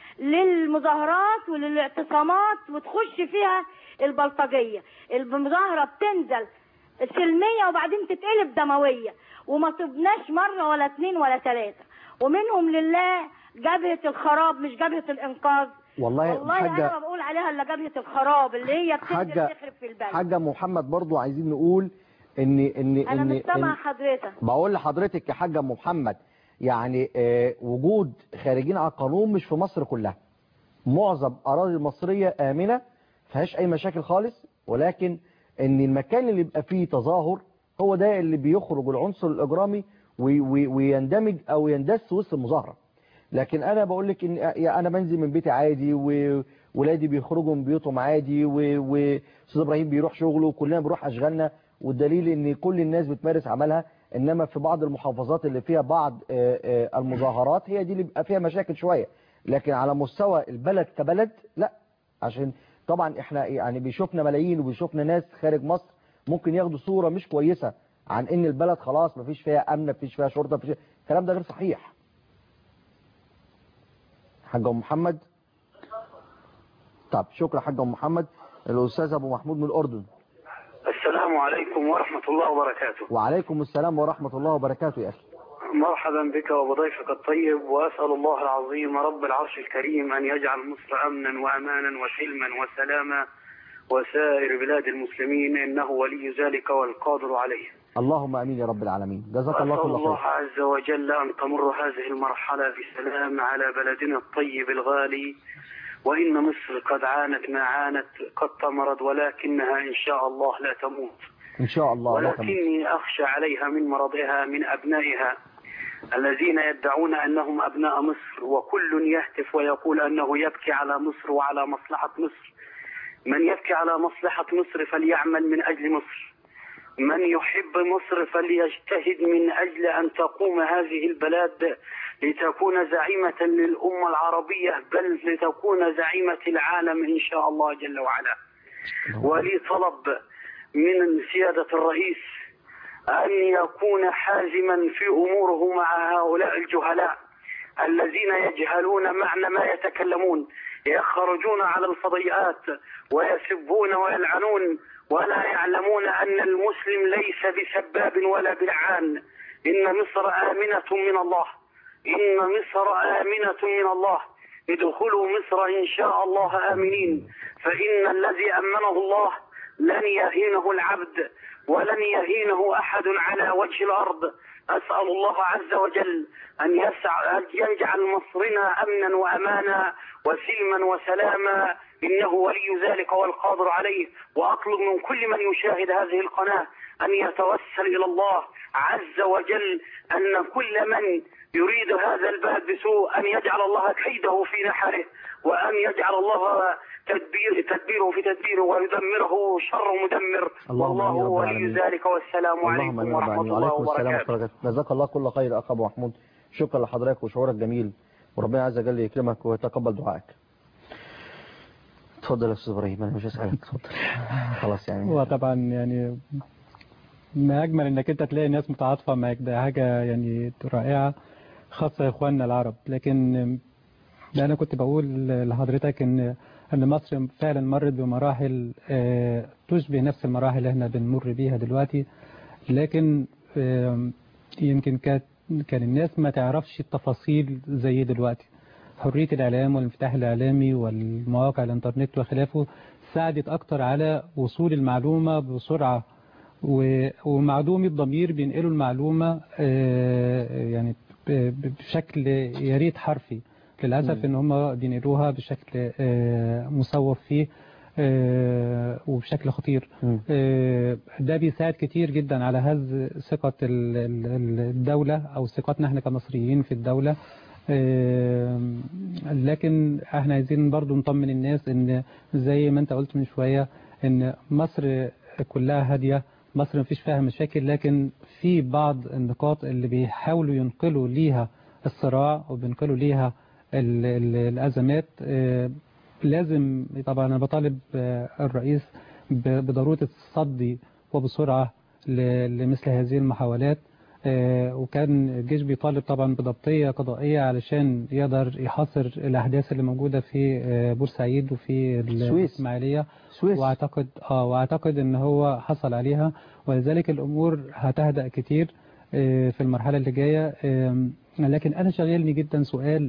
S11: للمظاهرات وللاعتصامات وتخش فيها البلطجيه المظاهره بتنزل سلميه وبعدين تتقلب دمويه وما تبناش مره ولا اتنين ولا تلاته ومنهم لله جبهه الخراب مش جبهه الانقاذ
S3: والله
S11: والله
S3: حاجة
S11: انا بقول عليها الا جبهه الخراب اللي هي بتنزل
S3: حاجة
S11: تخرب في البلد
S3: حاجة محمد برضو عايزين نقول ان ان
S11: انا
S3: ان,
S11: مش سامعه
S3: إن
S11: حضرتك
S3: بقول لحضرتك يا حاجة أم محمد يعني آه، وجود خارجين على القانون مش في مصر كلها معظم اراضي المصرية امنة فيهاش اي مشاكل خالص ولكن ان المكان اللي يبقى فيه تظاهر هو ده اللي بيخرج العنصر الاجرامي وي- وي- ويندمج او يندس وسط المظاهرة لكن انا بقول لك ان يا انا بنزل من بيتي عادي وولادي بيخرجوا من بيوتهم عادي و- واستاذ ابراهيم بيروح شغله وكلنا بنروح اشغالنا والدليل ان كل الناس بتمارس عملها انما في بعض المحافظات اللي فيها بعض آه، آه، المظاهرات هي دي اللي بيبقى فيها مشاكل شوية لكن على مستوى البلد كبلد لا عشان طبعا احنا يعني بيشوفنا ملايين وبيشوفنا ناس خارج مصر ممكن ياخدوا صورة مش كويسة عن ان البلد خلاص مفيش فيها امن مفيش فيها شرطة مفيش الكلام ده غير صحيح حاج ام محمد طب شكرا حاج ام محمد الاستاذ ابو محمود من الاردن
S12: السلام عليكم ورحمة الله وبركاته
S3: وعليكم السلام ورحمة الله وبركاته يا اخي
S12: مرحبا بك وبضيفك الطيب وأسأل الله العظيم رب العرش الكريم أن يجعل مصر أمنا وأمانا وسلما وسلاما وسائر بلاد المسلمين إنه ولي ذلك والقادر عليه
S3: اللهم امين يا رب العالمين جزاك الله
S12: وأسأل
S3: كل
S12: الله
S3: خير
S12: عز وجل أن تمر هذه المرحلة بسلام على بلدنا الطيب الغالي وإن مصر قد عانت ما عانت قد تمرض ولكنها إن شاء الله لا تموت
S3: ان شاء الله لا تموت
S12: ولكني أخشى عليها من مرضها من أبنائها الذين يدعون أنهم أبناء مصر وكل يهتف ويقول أنه يبكي على مصر وعلى مصلحة مصر من يبكي على مصلحة مصر فليعمل من أجل مصر من يحب مصر فليجتهد من أجل أن تقوم هذه البلاد لتكون زعيمة للأمة العربية بل لتكون زعيمة العالم إن شاء الله جل وعلا ولي طلب من سيادة الرئيس أن يكون حازما في أموره مع هؤلاء الجهلاء الذين يجهلون معنى ما يتكلمون يخرجون على الفضيئات ويسبون ويلعنون ولا يعلمون أن المسلم ليس بسباب ولا بلعان إن مصر آمنة من الله إن مصر آمنة من الله ادخلوا مصر إن شاء الله آمنين فإن الذي أمنه الله لن يهينه العبد ولن يهينه أحد على وجه الأرض أسأل الله عز وجل أن يسع أن يجعل مصرنا أمنا وأمانا وسلما وسلاما إنه ولي ذلك والقادر عليه وأطلب من كل من يشاهد هذه القناة أن يتوسل إلى الله عز وجل أن كل من يريد هذا البلد بسوء أن يجعل الله كيده في نحره وأن يجعل الله تدبير تدبيره في تدبيره ويدمره شر مدمر
S3: اللهم آمين يا
S12: والله
S3: رب
S12: ولي
S3: العالمين.
S12: ذلك والسلام
S3: اللهم امين
S12: عليكم
S3: يا رب
S12: ورحمة
S3: العالمين
S12: الله
S3: وعليكم السلام
S12: وبركاته
S3: ورحمه الله جزاك الله كل خير اخ ابو محمود شكرا لحضرتك وشعورك جميل وربنا عز وجل يكرمك ويتقبل دعائك اتفضل يا استاذ ابراهيم انا مش هسالك اتفضل خلاص يعني
S4: هو طبعا يعني ما أجمل إنك أنت تلاقي ناس متعاطفة معاك ده حاجة يعني رائعة خاصة إخواننا العرب لكن ده أنا كنت بقول لحضرتك إن إن مصر فعلا مرت بمراحل آه، تشبه نفس المراحل اللي احنا بنمر بيها دلوقتي لكن آم، يمكن كانت كان الناس ما تعرفش التفاصيل زي دلوقتي حرية الإعلام والانفتاح الإعلامي والمواقع الإنترنت وخلافه ساعدت أكتر على وصول المعلومة بسرعة و- ومعدومي الضمير بينقلوا المعلومة آه، يعني ب- ب- بشكل يا ريت حرفي للأسف إن هم بينقلوها بشكل آه، مصور فيه آه، وبشكل خطير آه، ده بيساعد كتير جدا على هز ثقة ال- ال- الدولة أو ثقتنا احنا كمصريين في الدولة آه، لكن احنا عايزين برضو نطمن الناس ان زي ما انت قلت من شوية ان مصر كلها هادية مصر مفيش فيها مشاكل لكن في بعض النقاط اللي بيحاولوا ينقلوا ليها الصراع وبينقلوا ليها ال- ال- الأزمات آه، لازم طبعا أنا بطالب آه، الرئيس ب- بضرورة التصدي وبسرعة ل- لمثل هذه المحاولات آه، وكان الجيش بيطالب طبعا بضبطية قضائية علشان يقدر يحاصر الأحداث اللي موجودة في آه، بورسعيد وفي
S3: السويس.
S4: الإسماعيلية
S3: سويس.
S4: واعتقد اه واعتقد ان هو حصل عليها ولذلك الامور هتهدأ كتير آه، في المرحلة اللي جاية آم، لكن انا شغلني جدا سؤال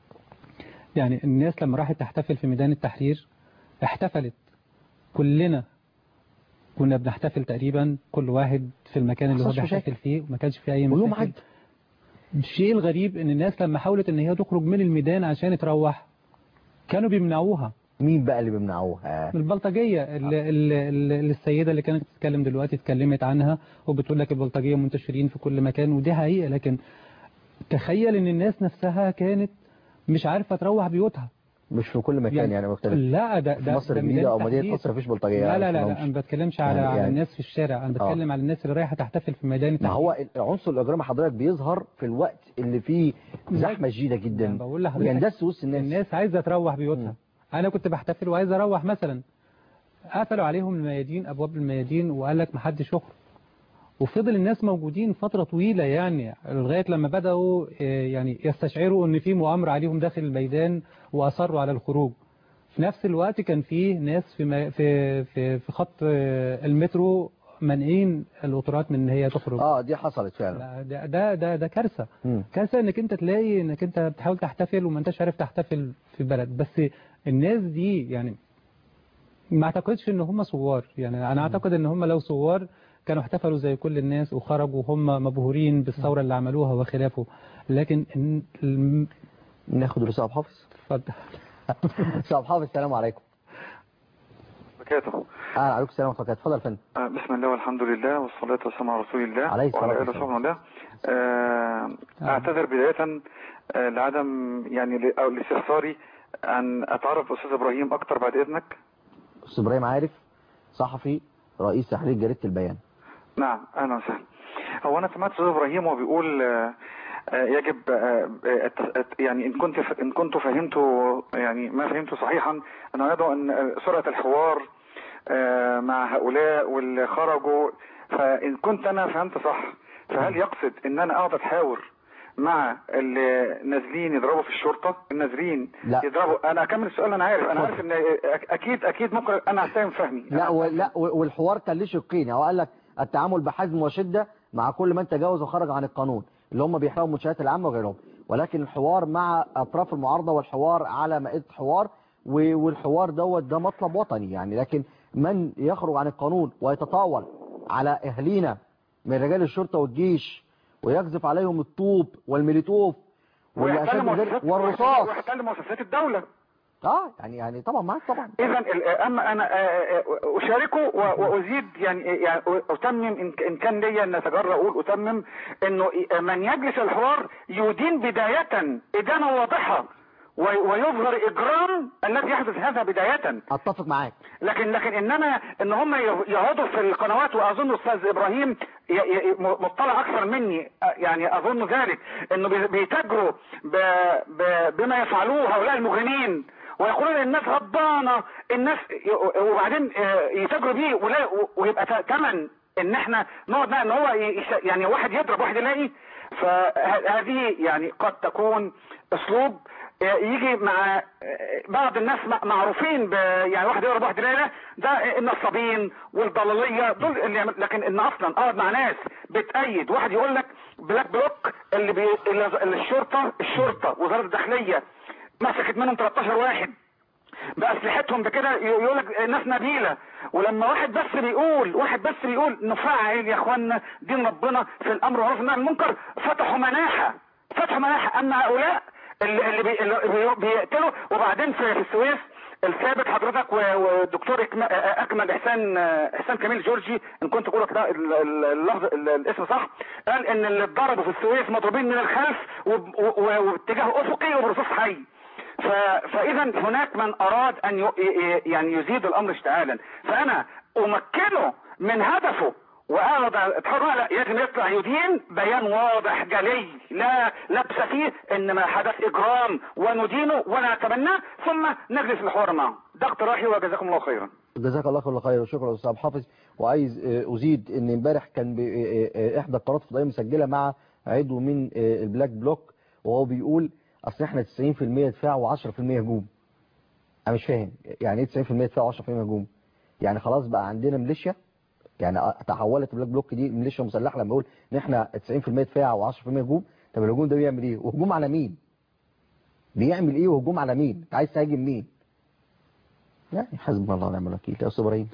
S4: يعني الناس لما راحت تحتفل في ميدان التحرير احتفلت كلنا كنا بنحتفل تقريبا كل واحد في المكان اللي هو
S3: حصلش
S4: بيحتفل
S3: مشاكل.
S4: فيه وما كانش فيه اي
S3: ويوم
S4: مشاكل
S3: عدى
S4: الشيء الغريب ان الناس لما حاولت ان هي تخرج من الميدان عشان تروح كانوا بيمنعوها
S3: مين بقى اللي بيمنعوها
S4: البلطجية اللي, اللي, اللي السيدة اللي كانت بتتكلم دلوقتي اتكلمت عنها وبتقول لك البلطجية منتشرين في كل مكان ودي حقيقة لكن تخيل ان الناس نفسها كانت مش عارفة تروح بيوتها
S3: مش في كل مكان
S4: يعني-
S3: يعني مختلف
S4: لا ده
S3: في
S4: ده
S3: مصر
S4: ده
S3: الجديدة
S4: ميدان
S3: او مدينة
S4: التحرير.
S3: نصر مفيش بلطجية
S4: لا لا لا,
S3: يعني
S4: لا انا بتكلمش على
S3: يعني-
S4: على
S3: يعني-
S4: الناس في الشارع انا
S3: آه.
S4: بتكلم على الناس اللي رايحة تحتفل في ميدان
S3: ما
S4: التحرير
S3: هو عنصر الاجرام حضرتك بيظهر في الوقت اللي فيه زحمه شديده جدا
S4: بقول لحضرتك
S3: ويندس وسط الناس
S4: الناس عايزة تروح بيوتها انا كنت بحتفل وعايز اروح مثلا قفلوا عليهم الميادين ابواب الميادين وقال لك محدش يخرج وفضل الناس موجودين فترة طويلة يعني لغاية لما بدأوا آه، يعني يستشعروا ان في مؤامرة عليهم داخل الميدان واصروا على الخروج في نفس الوقت كان في ناس في ما- في في, في خط آه، المترو منعين القطارات من ان هي تخرج
S3: اه دي حصلت فعلا
S4: لا، ده ده ده, ده كارثة
S3: مم.
S4: كارثة انك انت تلاقي انك انت بتحاول تحتفل وما انتش عارف تحتفل في بلد بس الناس دي يعني ما اعتقدش ان هم ثوار يعني انا اعتقد ان هم لو ثوار كانوا احتفلوا زي كل الناس وخرجوا وهم مبهورين بالثوره اللي عملوها وخلافه لكن إن- الم-
S3: ناخد رسالة حافظ
S4: اتفضل
S3: استاذ حافظ السلام عليكم
S13: بركاته
S3: اهلا عليكم السلام ورحمه الله اتفضل يا فندم
S13: آه، بسم الله والحمد لله والصلاة والسلام على رسول الله
S3: عليه الصلاة
S13: وعلى آله
S3: والسلام.
S13: وصحبه الله آه، أعتذر بداية آه، لعدم يعني ل- أو لاستفساري أن أتعرف أستاذ إبراهيم أكتر بعد إذنك
S3: استاذ ابراهيم عارف صحفي رئيس تحرير جريده البيان
S13: نعم أهلا وسهلا هو أنا سمعت أستاذ إبراهيم وهو بيقول آه، آه، يجب آه، آه، الت- الت- يعني إن كنت ف- إن كنت فهمت يعني ما فهمته صحيحا أنا أريد أن آه، سرعة الحوار آه، مع هؤلاء واللي خرجوا فإن كنت أنا فهمت صح فهل يقصد إن أنا أقعد أتحاور مع اللي نازلين يضربوا في الشرطة النازلين
S3: لا.
S13: يضربوا أنا أكمل السؤال أنا عارف أنا عارف إن أك- أكيد أكيد ممكن أنا هتفهم فهمي
S3: لا و... لا و- والحوار كان ليه شقين هو قال لك التعامل بحزم وشده مع كل من تجاوز وخرج عن القانون اللي هم بيحرقوا المنشآت العامه وغيرهم ولكن الحوار مع اطراف المعارضه والحوار على مائده حوار و... والحوار دوت ده مطلب وطني يعني لكن من يخرج عن القانون ويتطاول على اهالينا من رجال الشرطه والجيش ويقذف عليهم الطوب والميليتوف واللي
S13: ويحتل
S3: أشد من ذلك
S13: مؤسسات
S3: والرصاص
S13: ويحتل مؤسسات الدولة
S3: اه يعني يعني طبعا معاك طبعا
S13: اذا ال- اما انا آه، آه، اشاركه و- وازيد يعني يعني اتمم ان إن كان ليا ان اتجرأ اقول اتمم انه من يجلس الحوار يدين بداية ادانة واضحة وي- ويظهر اجرام الذي يحدث هذا بداية
S3: اتفق معاك
S13: لكن لكن انما ان هم يقعدوا في القنوات واظن استاذ ابراهيم ي- ي- مطلع اكثر مني أ- يعني اظن ذلك انه بي- بيتاجروا ب- ب- بما يفعلوه هؤلاء المجرمين ويقولون الناس غضبانه الناس ي- وبعدين آه، يتاجروا بيه ولا- ويبقى ت- ثمن ان احنا نقعد بقى ان هو ي- يش- يعني واحد يضرب واحد يلاقي فهذه يعني قد تكون اسلوب يجي مع بعض الناس معروفين ب يعني واحد يضرب واحد يلاقي ده النصابين والضلاليه دول اللي يعمل لكن ان اصلا اقعد مع ناس بتأيد واحد يقول لك بلاك بلوك اللي, بي اللي الشرطه الشرطه وزاره الداخليه مسكت منهم 13 واحد بأسلحتهم بكده يقول لك ناس نبيلة ولما واحد بس بيقول واحد بس بيقول نفعل يا اخوانا دين ربنا في الامر والمعروف والنهي عن المنكر فتحوا مناحة فتحوا مناحة اما هؤلاء اللي, اللي, بي اللي بي- بيقتلوا وبعدين في, في السويس الثابت حضرتك و- والدكتور إكم- اكمل احسان احسان كميل جورجي ان كنت بقول كده ال- ال- اللفظ ال- الاسم صح قال ان اللي اتضربوا في السويس مضروبين من الخلف وب- و- وباتجاه افقي وبرصاص حي ف- فاذا هناك من اراد ان ي- ي- يعني يزيد الامر اشتعالا فانا امكنه من هدفه واقعد اتحرك لا يجب يطلع يدين بيان واضح جلي لا لبس فيه ان ما حدث اجرام وندينه ولا نتبناه ثم نجلس الحوار معه ده اقتراحي وجزاكم الله خيرا
S3: جزاك الله كل خير وشكرا استاذ حافظ وعايز آه، ازيد ان امبارح كان ب- آه، آه، احدى القنوات الفضائيه مسجله مع عضو من آه، البلاك بلوك وهو بيقول اصل احنا 90% دفاع و10% هجوم انا مش فاهم يعني ايه 90% دفاع و10% هجوم يعني خلاص بقى عندنا ميليشيا يعني آه، تحولت البلاك بلوك دي ميليشيا مسلحه لما بقول ان احنا 90% دفاع و10% هجوم طب الهجوم ده بيعمل ايه وهجوم على مين بيعمل ايه وهجوم على مين انت عايز تهاجم مين يعني حسبنا الله ونعم الوكيل يا استاذ ابراهيم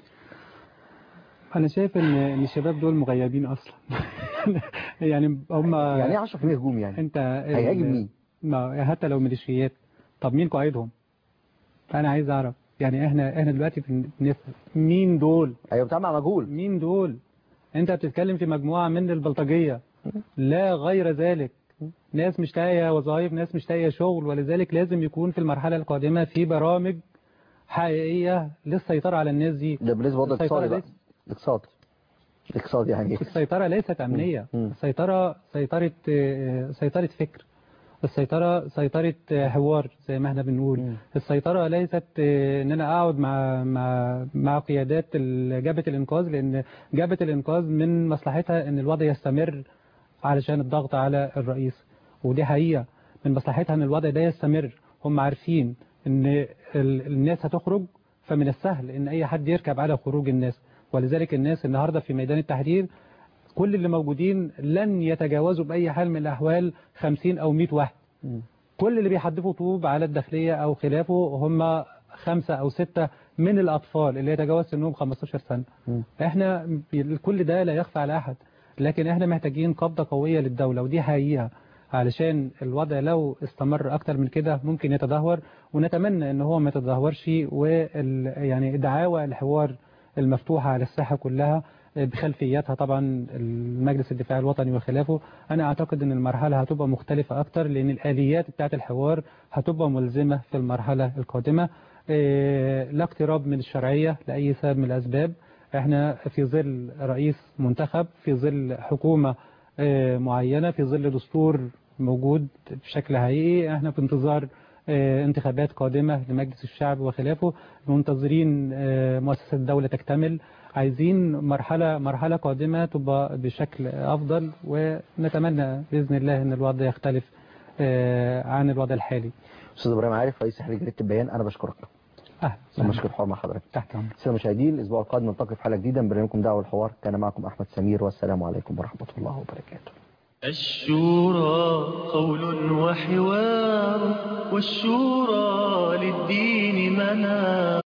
S4: انا شايف ان ان الشباب دول مغيبين اصلا يعني هم
S3: يعني ايه 10% هجوم يعني
S4: انت
S3: هيهاجم مين
S4: ما حتى لو ميليشيات طب مين قائدهم انا عايز اعرف يعني احنا احنا دلوقتي في نسأل مين دول
S3: ايوه بتاع مجهول
S4: مين دول انت بتتكلم في مجموعة من البلطجية لا غير ذلك ناس مش لاقيه وظائف ناس مش لاقيه شغل ولذلك لازم يكون في المرحلة القادمة في برامج حقيقية للسيطرة على الناس دي
S3: ده بالنسبه لوضع
S4: السيطرة
S3: الاقتصادي بقى
S4: ليس-
S3: الاقتصاد الاقتصاد يعني
S4: السيطرة ليست أمنية
S3: مم.
S4: السيطرة سيطرة آه، سيطرة فكر السيطرة سيطرة آه، حوار زي ما احنا بنقول السيطرة ليست آه، ان انا اقعد مع مع مع قيادات ال- جبهة الانقاذ لان جبهة الانقاذ من مصلحتها ان الوضع يستمر علشان الضغط على الرئيس ودي حقيقة من مصلحتها ان الوضع ده يستمر هم عارفين ان ال- الناس هتخرج فمن السهل ان اي حد يركب على خروج الناس ولذلك الناس النهاردة في ميدان التحرير كل اللي موجودين لن يتجاوزوا بأي حال من الأحوال 50 أو 100 واحد كل اللي بيحدفوا طوب على الداخلية أو خلافه هم خمسة أو ستة من الأطفال اللي يتجاوز سنهم 15 سنة احنا كل ده لا يخفى على أحد لكن احنا محتاجين قبضة قوية للدولة ودي حقيقة علشان الوضع لو استمر أكتر من كده ممكن يتدهور ونتمنى ان هو ما يتدهورش وال يعني دعاوى الحوار المفتوحة على الساحة كلها بخلفياتها طبعا المجلس الدفاع الوطني وخلافه أنا أعتقد أن المرحلة هتبقى مختلفة أكتر لأن الآليات بتاعت الحوار هتبقى ملزمة في المرحلة القادمة إيه، لا اقتراب من الشرعية لأي سبب من الأسباب احنا في ظل رئيس منتخب في ظل حكومة إيه، معينة في ظل دستور موجود بشكل حقيقي احنا في انتظار آه، انتخابات قادمة لمجلس الشعب وخلافه منتظرين آه، مؤسسات الدولة تكتمل عايزين مرحلة مرحلة قادمة تبقى بشكل أفضل ونتمنى بإذن الله أن الوضع يختلف آه، عن الوضع الحالي
S3: استاذ ابراهيم عارف رئيس تحرير جريده البيان انا بشكرك
S4: أهلا
S3: ثم بشكر حوار مع حضرتك
S4: تحت أمرك
S3: سيدي المشاهدين الاسبوع القادم نلتقي في حلقه جديده من برنامجكم دعوه الحوار كان معكم احمد سمير والسلام عليكم ورحمه الله وبركاته
S1: الشورى قول وحوار والشورى للدين منار